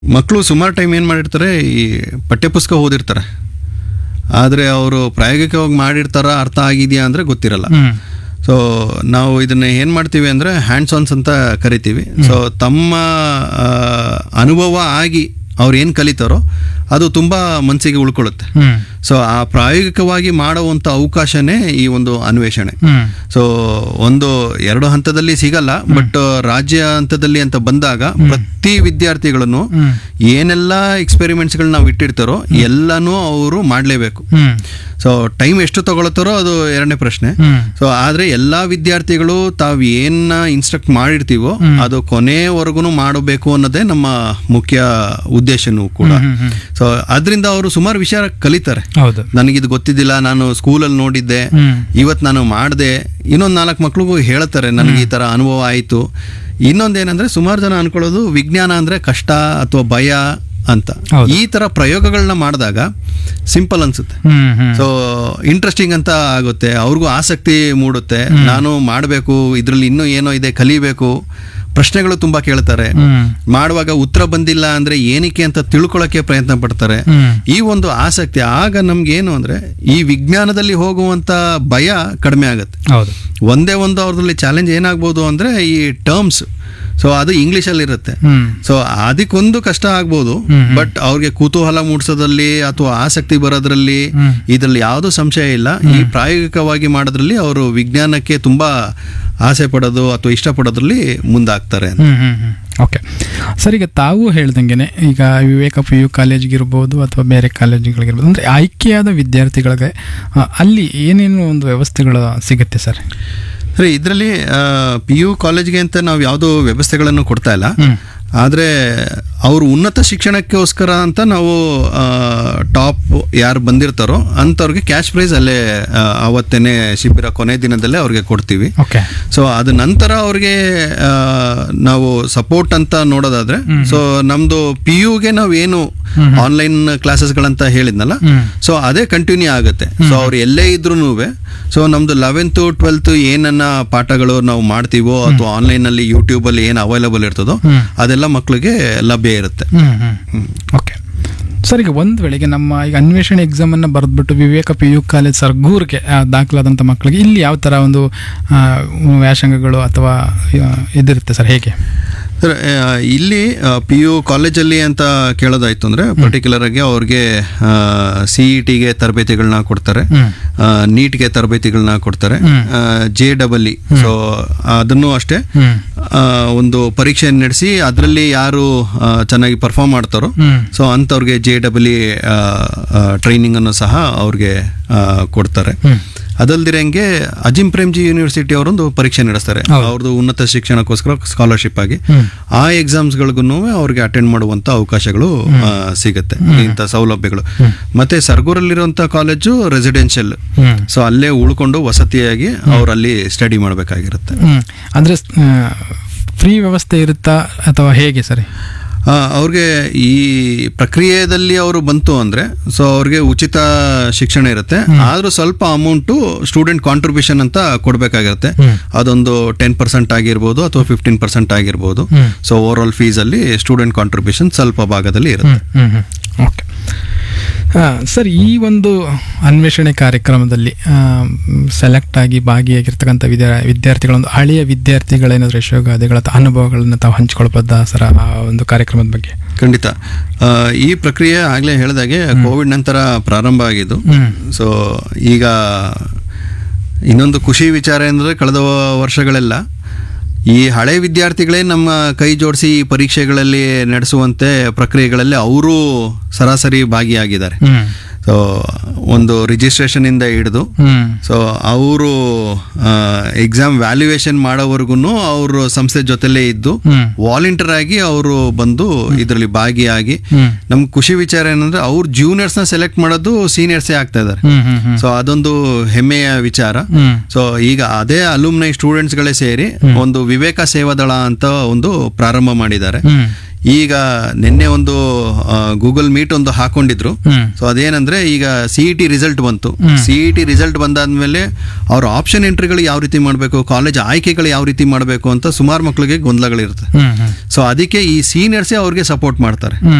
ಮಕ್ಕಳು ಸುಮಾರು ಟೈಮ್ ಏನು ಮಾಡಿರ್ತಾರೆ ಈ ಪಠ್ಯಪುಸ್ತಕ ಓದಿರ್ತಾರೆ ಆದರೆ ಅವರು ಪ್ರಾಯೋಗಿಕವಾಗಿ ಮಾಡಿರ್ತಾರ ಅರ್ಥ ಆಗಿದೆಯಾ ಅಂದರೆ ಗೊತ್ತಿರಲ್ಲ ಹ್ಮ್ ಸೊ ನಾವು ಇದನ್ನ ಏನು ಮಾಡ್ತೀವಿ ಅಂದರೆ ಹ್ಯಾಂಡ್ಸ್ ಆನ್ಸ್ ಅಂತ ಕರಿತೀವಿ ಸೊ ತಮ್ಮ ಆ, ಅನುಭವ ಆಗಿ ಅವ್ರು ಏನು ಕಲಿತಾರೋ ಅದು ತುಂಬ ಮನಸ್ಸಿಗೆ ಉಳ್ಕೊಳ್ಳುತ್ತೆ ಹ್ಮ್ ಸೊ ಆ ಪ್ರಾಯೋಗಿಕವಾಗಿ ಮಾಡುವಂಥ ಅವಕಾಶನೇ ಈ ಒಂದು ಅನ್ವೇಷಣೆ ಹ್ಮ್ ಸೊ ಒಂದು ಎರಡು ಹಂತದಲ್ಲಿ ಸಿಗಲ್ಲ ಬಟ್ ರಾಜ್ಯ ಹಂತದಲ್ಲಿ ಅಂತ ಬಂದಾಗ ಪ್ರತಿ ವಿದ್ಯಾರ್ಥಿಗಳನ್ನು ಹ್ಮ್ ಏನೆಲ್ಲ ಎಕ್ಸ್ಪೆರಿಮೆಂಟ್ಸ್ಗಳು ನಾವು ಇಟ್ಟಿರ್ತಾರೋ ಎಲ್ಲನೂ ಅವರು ಮಾಡಲೇಬೇಕು ಹ್ಮ್ ಸೊ ಟೈಮ್ ಎಷ್ಟು ತಗೊಳ್ತಾರೋ ಅದು ಎರಡನೇ ಪ್ರಶ್ನೆ ಹ್ಮ್ ಸೊ ಆದರೆ ಎಲ್ಲ ವಿದ್ಯಾರ್ಥಿಗಳು ತಾವು ಏನ ಇನ್ಸ್ಟ್ರಕ್ಟ್ ಮಾಡಿರ್ತೀವೋ ಅದು ಕೊನೆವರೆಗೂ ಮಾಡಬೇಕು ಅನ್ನೋದೇ ನಮ್ಮ ಮುಖ್ಯ ಉದ್ದೇಶನೂ ಕೂಡ ಹ್ಮ್ ಹ್ಮ್ ಸೊ ಅದರಿಂದ ಅವರು ಸುಮಾರು ವಿಷಯ ಕಲಿತಾರೆ ಹೌದು ನನಗಿದು ಗೊತ್ತಿದ್ದಿಲ್ಲ ನಾನು ಸ್ಕೂಲಲ್ಲಿ ನೋಡಿದ್ದೆ ಹ್ಮ್ ಇವತ್ತು ನಾನು ಮಾಡಿದೆ ಇನ್ನೊಂದು ನಾಲ್ಕು ಮಕ್ಳಿಗೂ ಹೇಳ್ತಾರೆ ನನಗೆ ಈ ಥರ ಅನುಭವ ಆಯಿತು ಇನ್ನೊಂದೇನೆಂದ್ರೆ ಸುಮಾರು ಜನ ಅನ್ಕೊಳ್ಳೋದು ವಿಜ್ಞಾನ ಅಂದರೆ ಕಷ್ಟ ಅಥವಾ ಭಯ ಅಂತ ಹೌದು. ಈ ಥರ ಪ್ರಯೋಗಗಳನ್ನ ಮಾಡಿದಾಗ ಸಿಂಪಲ್ ಅನ್ಸುತ್ತೆ ಹ್ಮ್ ಹ್ಮ್ ಸೊ ಇಂಟ್ರೆಸ್ಟಿಂಗ್ ಅಂತ ಆಗುತ್ತೆ ಅವ್ರಿಗೂ ಆಸಕ್ತಿ ಮೂಡುತ್ತೆ ನಾನು ಮಾಡಬೇಕು ಇದರಲ್ಲಿ ಇನ್ನೂ ಏನೋ ಇದೆ ಕಲಿಬೇಕು ಪ್ರಶ್ನೆಗಳು ತುಂಬ ಕೇಳ್ತಾರೆ ಹ್ಮ್ ಮಾಡುವಾಗ ಉತ್ತರ ಬಂದಿಲ್ಲ ಅಂದ್ರೆ ಏನಕ್ಕೆ ಅಂತ ತಿಳ್ಕೊಳ್ಳೋಕೆ ಪ್ರಯತ್ನ ಪಡ್ತಾರೆ ಹ್ಮ್ ಈ ಒಂದು ಆಸಕ್ತಿ ಆಗ ನಮ್ಗೆ ಏನು ಅಂದ್ರೆ ಈ ವಿಜ್ಞಾನದಲ್ಲಿ ಹೋಗುವಂತ ಭಯ ಕಡಿಮೆ ಆಗುತ್ತೆ ಹೌದು ಒಂದೇ ಒಂದು ಅವ್ರದ್ರಲ್ಲಿ ಚಾಲೆಂಜ್ ಏನಾಗ್ಬೋದು ಅಂದ್ರೆ ಈ ಟರ್ಮ್ಸ್ ಸೊ ಅದು ಇಂಗ್ಲಿಷಲ್ಲಿ ಇರುತ್ತೆ ಹ್ಮ್ ಸೊ ಅದಕ್ಕೊಂದು ಕಷ್ಟ ಆಗ್ಬೋದು ಬಟ್ ಅವ್ರಿಗೆ ಕುತೂಹಲ ಮೂಡಿಸೋದ್ರಲ್ಲಿ ಅಥವಾ ಆಸಕ್ತಿ ಬರೋದ್ರಲ್ಲಿ ಹ್ಮ್. ಇದರಲ್ಲಿ ಯಾವುದೂ ಸಂಶಯ ಇಲ್ಲ ಈ ಪ್ರಾಯೋಗಿಕವಾಗಿ ಮಾಡೋದ್ರಲ್ಲಿ ಅವರು ವಿಜ್ಞಾನಕ್ಕೆ ತುಂಬಾ ಆಸೆ ಪಡೋದು ಅಥವಾ ಇಷ್ಟಪಡೋದ್ರಲ್ಲಿ ಮುಂದಾಗ್ತಾರೆ ಅಂತ ಹ್ಮ್ ಹ್ಮ್ ಹ್ಮ್ ಓಕೆ ಸರ್ ಈಗ ತಾವು ಹೇಳ್ದಂಗೆನೆ ಈಗ ವಿವೇಕ ಪಿ ಯು ಕಾಲೇಜ್ಗಿರ್ಬೋದು ಅಥವಾ ಬೇರೆ ಕಾಲೇಜುಗಳಿಗಿರ್ಬೋದು ಅಂದರೆ ಆಯ್ಕೆಯಾದ ವಿದ್ಯಾರ್ಥಿಗಳಿಗೆ ಆ, ಅಲ್ಲಿ ಏನೇನು ಒಂದು ವ್ಯವಸ್ಥೆಗಳು ಸಿಗುತ್ತೆ ಸರ್ ಸರಿ ಇದರಲ್ಲಿ ಪಿ ಯು ಕಾಲೇಜ್ಗೆ ಅಂತ ನಾವು ಯಾವುದೋ ವ್ಯವಸ್ಥೆಗಳನ್ನು ಕೊಡ್ತಾ ಇಲ್ಲ ಹ್ಮ್ ಆದರೆ ಅವರು ಉನ್ನತ ಶಿಕ್ಷಣಕ್ಕೋಸ್ಕರ ಅಂತ ನಾವು ಟಾಪ್ ಯಾರು ಬಂದಿರ್ತಾರೋ ಅಂಥವ್ರಿಗೆ ಕ್ಯಾಶ್ ಪ್ರೈಸ್ ಅಲ್ಲೇ ಆ, ಅವತ್ತೇನೆ ಶಿಬಿರ ಕೊನೆ ದಿನದಲ್ಲೇ ಅವ್ರಿಗೆ ಕೊಡ್ತೀವಿ ಓಕೆ ಸೊ ಅದ ನಂತರ ಅವ್ರಿಗೆ ಆ, ನಾವು ಸಪೋರ್ಟ್ ಅಂತ ನೋಡೋದಾದ್ರೆ ಸೊ ನಮ್ದು ಪಿ ಯುಗೆ ನಾವು ಏನು ಆನ್ಲೈನ್ ಕ್ಲಾಸಸ್ಗಳಂತ ಹೇಳಿದ್ನಲ್ಲ ಹ್ಮ್ ಸೊ ಅದೇ ಕಂಟಿನ್ಯೂ ಆಗುತ್ತೆ ಸೊ ಅವ್ರು ಎಲ್ಲೇ ಇದ್ರೂ ಸೊ ನಮ್ದು ಲೆವೆಂತು ಟ್ವೆಲ್ತ್ ಏನನ್ನ ಪಾಠಗಳು ನಾವು ಮಾಡ್ತೀವೋ ಅಥವಾ ಆನ್ಲೈನ್ ಅಲ್ಲಿ ಯೂಟ್ಯೂಬ್ ಅಲ್ಲಿ ಏನು ಅವೈಲಬಲ್ ಇರ್ತದೋ ಹ್ಮ್. ಅದೆಲ್ಲ ಮಕ್ಕಳಿಗೆ ಲಭ್ಯ ಇರುತ್ತೆ ಹ್ಮ್ ಹ್ಮ್ ಓಕೆ ಸರ್ ಈಗ ಒಂದು ವೇಳೆಗೆ ನಮ್ಮ ಈಗ ಅನ್ವೇಷಣೆ ಎಕ್ಸಾಮನ್ನು ಬರೆದ್ಬಿಟ್ಟು ವಿವೇಕ ಪಿ ಯು ಕಾಲೇಜ್ ಸರ್ಗೂರ್ಗೆ ಆ, ದಾಖಲಾದಂಥ ಮಕ್ಕಳಿಗೆ ಇಲ್ಲಿ ಯಾವ ಥರ ಒಂದು ಆ, ವ್ಯಾಸಂಗಗಳು ಅಥವಾ ಆ, ಇದಿರುತ್ತೆ ಸರ್ ಹೇಗೆ ಸರ್ ಆ, ಇಲ್ಲಿ ಪಿ ಯು ಕಾಲೇಜಲ್ಲಿ ಅಂತ ಕೇಳೋದಾಯ್ತು ಅಂದ್ರೆ ಪರ್ಟಿಕ್ಯುಲರ್ ಆಗಿ ಅವ್ರಿಗೆ ಸಿ ಇ ಟಿಗೆ ತರಬೇತಿಗಳನ್ನ ಕೊಡ್ತಾರೆ ಹ್ಮ್ ನೀಟ್ಗೆ ತರಬೇತಿಗಳನ್ನ ಕೊಡ್ತಾರೆ ಜೆ ಡಬಲ್ ಇ ಸೊ ಅದನ್ನು ಅಷ್ಟೇ ಹ್ಮ್ ಆ, ಒಂದು ಪರೀಕ್ಷೆ ನಡೆಸಿ ಅದರಲ್ಲಿ ಯಾರು ಆ, ಚೆನ್ನಾಗಿ ಪರ್ಫಾರ್ಮ್ ಮಾಡ್ತಾರೋ ಹ್ಮ್ ಸೊ ಅಂಥವ್ರಿಗೆ ಜೆ ಡಬಲ್ ಇ ಟ್ರೈನಿಂಗ್ ಅನ್ನು ಸಹ ಅವ್ರಿಗೆ ಆ, ಕೊಡ್ತಾರೆ ಹ್ಮ್ ಅದಲ್ದಿರಂಗೆ ಅಜಿಂ ಪ್ರೇಮ್ಜಿ ಯೂನಿವರ್ಸಿಟಿ ಅವರೊಂದು ಪರೀಕ್ಷೆ ನಡೆಸ್ತಾರೆ ಹೌದು. ಅವ್ರದ್ದು ಉನ್ನತ ಶಿಕ್ಷಣಕ್ಕೋಸ್ಕರ ಸ್ಕಾಲರ್ಶಿಪ್ ಆಗಿ ಹ್ಮ್ ಆ ಎಕ್ಸಾಮ್ಸ್ಗಳಿಗೂ ಅವ್ರಿಗೆ ಅಟೆಂಡ್ ಮಾಡುವಂತ ಅವಕಾಶಗಳು ಆ, ಸಿಗುತ್ತೆ ಇಂಥ ಸೌಲಭ್ಯಗಳು ಮತ್ತೆ ಸರ್ಗೂರಲ್ಲಿರುವಂತ ಕಾಲೇಜು ರೆಸಿಡೆನ್ಷಿಯಲ್ ಹ್ಮ್ ಸೊ ಅಲ್ಲೇ ಉಳ್ಕೊಂಡು ವಸತಿಯಾಗಿ ಅವ್ರು ಅಲ್ಲಿ ಸ್ಟಡಿ ಮಾಡಬೇಕಾಗಿರುತ್ತೆ ಹ್ಮ್ ಅಂದರೆ ಫ್ರೀ ವ್ಯವಸ್ಥೆ ಇರುತ್ತಾ ಅಥವಾ ಹೇಗೆ ಸರಿ ಆ, ಅವ್ರಿಗೆ ಈ ಪ್ರಕ್ರಿಯೆಯಲ್ಲಿ ಅವರು ಬಂತು ಅಂದ್ರೆ ಸೊ ಅವ್ರಿಗೆ ಉಚಿತ ಶಿಕ್ಷಣ ಇರುತ್ತೆ ಆದ್ರೂ ಸ್ವಲ್ಪ ಅಮೌಂಟು ಸ್ಟೂಡೆಂಟ್ ಕಾಂಟ್ರಿಬ್ಯೂಷನ್ ಅಂತ ಕೊಡಬೇಕಾಗಿರುತ್ತೆ ಹ್ಮ್. ಅದೊಂದು ಟೆನ್ ಪರ್ಸೆಂಟ್ ಆಗಿರ್ಬೋದು ಅಥವಾ ಫಿಫ್ಟೀನ್ ಪರ್ಸೆಂಟ್ ಆಗಿರ್ಬೋದು hmm. So overall fees ಅಲ್ಲಿ ಸ್ಟೂಡೆಂಟ್ ಕಾಂಟ್ರಿಬ್ಯೂಷನ್ ಸ್ವಲ್ಪ ಭಾಗದಲ್ಲಿ ಇರುತ್ತೆ ಹ್ಮ್ ಹ್ಮ್ ಹ್ಮ್ ಓಕೆ ಸರ್ ಈ ಒಂದು ಅನ್ವೇಷಣೆ ಕಾರ್ಯಕ್ರಮದಲ್ಲಿ ಸೆಲೆಕ್ಟ್ ಆಗಿ ಭಾಗಿಯಾಗಿರ್ತಕ್ಕಂಥ ವಿದ್ಯಾ ವಿದ್ಯಾರ್ಥಿಗಳೊಂದು ಹಳೆಯ ವಿದ್ಯಾರ್ಥಿಗಳೇನಾದರೂ ಯಶೋಗಾದಿಗಳ ಅಥವಾ ಅನುಭವಗಳನ್ನು ತಾವು ಹಂಚ್ಕೊಳ್ಬೋದಾ ಸರ್ ಆ ಒಂದು ಕಾರ್ಯಕ್ರಮದ ಬಗ್ಗೆ ಖಂಡಿತ ಆ, ಈ ಪ್ರಕ್ರಿಯೆ ಆಗ್ಲೇ ಹೇಳಿದಾಗೆ ಕೋವಿಡ್ ನಂತರ ಪ್ರಾರಂಭ ಆಗಿದ್ದು ಹ್ಮ್ ಸೊ ಈಗ ಇನ್ನೊಂದು ಖುಷಿ ವಿಚಾರ ಅಂದರೆ ಕಳೆದ ವರ್ಷಗಳೆಲ್ಲ ಈ ಹಳೆ ವಿದ್ಯಾರ್ಥಿಗಳೇ ನಮ್ಮ ಕೈ ಜೋಡಿಸಿ ಈ ಪರೀಕ್ಷೆಗಳಲ್ಲಿ ನಡೆಸುವಂತೆ ಪ್ರಕ್ರಿಯೆಗಳಲ್ಲಿ ಅವರು ಸರಾಸರಿ ಭಾಗಿಯಾಗಿದ್ದಾರೆ ಹ್ಮ್ ಸೊ ಒಂದು ರಿಜಿಸ್ಟ್ರೇಷನ್ ಇಂದ ಹಿಡಿದು ಹ್ಮ್ ಸೊ ಅವರು ಎಕ್ಸಾಮ್ ವ್ಯಾಲ್ಯೂಯೇಷನ್ ಮಾಡೋವರೆಗೂ ಅವರು ಸಂಸ್ಥೆ ಜೊತೆಲೇ ಇದ್ದು ಹ್ಮ್ ವಾಲಂಟಿಯರ್ ಆಗಿ ಅವರು ಬಂದು ಇದರಲ್ಲಿ ಭಾಗಿಯಾಗಿ ಹ್ಮ್ ನಮ್ಗೆ ಖುಷಿ ವಿಚಾರ ಏನಂದ್ರೆ ಅವ್ರ ಜೂನಿಯರ್ಸ್ನ ಸೆಲೆಕ್ಟ್ ಮಾಡೋದು ಸೀನಿಯರ್ಸೇ ಆಗ್ತಾ ಇದ್ದಾರೆ ಹ್ಮ್ ಹ್ಮ್ ಹ್ಮ್ ಸೊ ಅದೊಂದು ಹೆಮ್ಮೆಯ ವಿಚಾರ ಹ್ಮ್ ಸೊ ಈಗ ಅದೇ ಅಲುಮ್ನೈ ಸ್ಟೂಡೆಂಟ್ಸ್ಗಳೇ ಸೇರಿ ಒಂದು ವಿವೇಕ ಸೇವಾದಳ ಅಂತ ಒಂದು ಪ್ರಾರಂಭ ಮಾಡಿದ್ದಾರೆ ಹ್ಮ್ ಈಗ ನಿನ್ನೆ ಒಂದು ಗೂಗಲ್ ಮೀಟ್ ಒಂದು ಹಾಕೊಂಡಿದ್ರು ಹ್ಮ್ ಸೊ ಅದೇನಂದ್ರೆ ಈಗ ಸಿ ಇ ಟಿ ರಿಸಲ್ಟ್ ಬಂತು ಸಿ ಇ ಟಿ ರಿಸಲ್ಟ್ ಬಂದಾದ್ಮೇಲೆ ಅವ್ರ ಆಪ್ಷನ್ ಎಂಟ್ರಿಗಳು ಯಾವ ರೀತಿ ಮಾಡಬೇಕು ಕಾಲೇಜ್ ಆಯ್ಕೆಗಳು ಯಾವ ರೀತಿ ಮಾಡಬೇಕು ಅಂತ ಸುಮಾರು ಮಕ್ಕಳಿಗೆ ಗೊಂದಲಗಳಿರುತ್ತೆ ಹ್ಮ್ ಹ್ಮ್ ಸೊ ಅದಕ್ಕೆ ಈ ಸೀನಿಯರ್ಸೇ ಅವ್ರಿಗೆ ಸಪೋರ್ಟ್ ಮಾಡ್ತಾರೆ ಹ್ಮ್